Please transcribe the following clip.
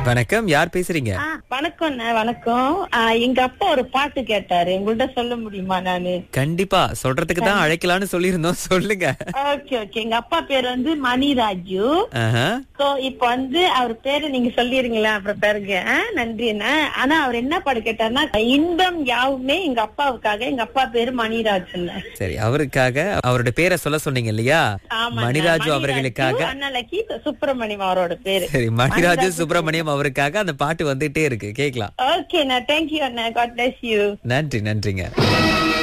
வணக்கம் யார் பேசுறீங்க ஆ, வணக்கம்ண்ணே வணக்கம் ஆ, எங்க அப்பா ஒரு பாட்டு கேட்டாரு உங்கள்ட்ட சொல்ல முடியுமா நானு கண்டிப்பா சொல்றதுக்கு தான் அழைக்கலாம்னு சொல்லியிருந்தோம் சொல்லுங்க ஓகே ஓகே எங்க அப்பா பேர் வந்து மணிராஜு ஆஹா. சோ இப்ப வந்து அவர் பேரு நீங்க சொல்லிருங்களா அப்புறம் பாருங்க ஆ, நன்றி அண்ணா ஆனா அவர் என்ன பாட்டு கேட்டாருன்னா இன்பம் யாவுமே எங்க அப்பாவுக்காக எங்க அப்பா பேரு மணிராஜுன்னு சரி அவருக்காக அவரோட பேரை சொல்ல சொன்னீங்க இல்லையா ஆமாண்ணே. மணிராஜு அவர்களுக்காக அண்ணலக்கி சுப்பிரமணியம் அவரோட பேரு சரி மணிராஜு சுப்பிரமணியம் அவருக்காக அந்த பாட்டு வந்துட்டே இருக்கு கேக்கலாம் ஓகே அண்ணா தேங்க்யூ அண்ணா காட் பிளஸ் யூ நன்றி நன்றிங்க